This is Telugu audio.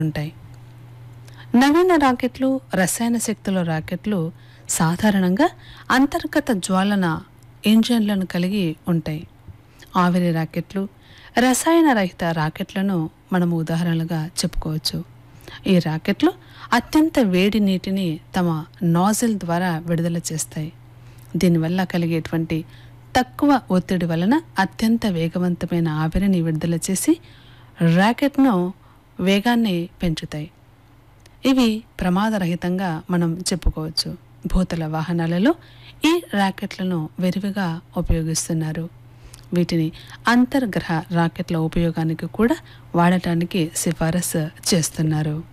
ఉంటాయి నవీన రాకెట్లు రసాయన శక్తుల రాకెట్లు సాధారణంగా అంతర్గత జ్వాలన ఇంజన్లను కలిగి ఉంటాయి ఆవిరి రాకెట్లు రసాయన రహిత రాకెట్లను మనము ఉదాహరణలుగా చెప్పుకోవచ్చు ఈ రాకెట్లు అత్యంత వేడి నీటిని తమ నాజిల్ ద్వారా విడుదల చేస్తాయి దీనివల్ల కలిగేటువంటి తక్కువ ఒత్తిడి వలన అత్యంత వేగవంతమైన ఆవిరిని విడుదల చేసి రాకెట్ను వేగాన్ని పెంచుతాయి ఇవి ప్రమాదరహితంగా మనం చెప్పుకోవచ్చు భూతల వాహనాలలో ఈ రాకెట్లను విరివిగా ఉపయోగిస్తున్నారు వీటిని అంతర్గ్రహ రాకెట్ల ఉపయోగానికి కూడా వాడటానికి సిఫారసు చేస్తున్నారు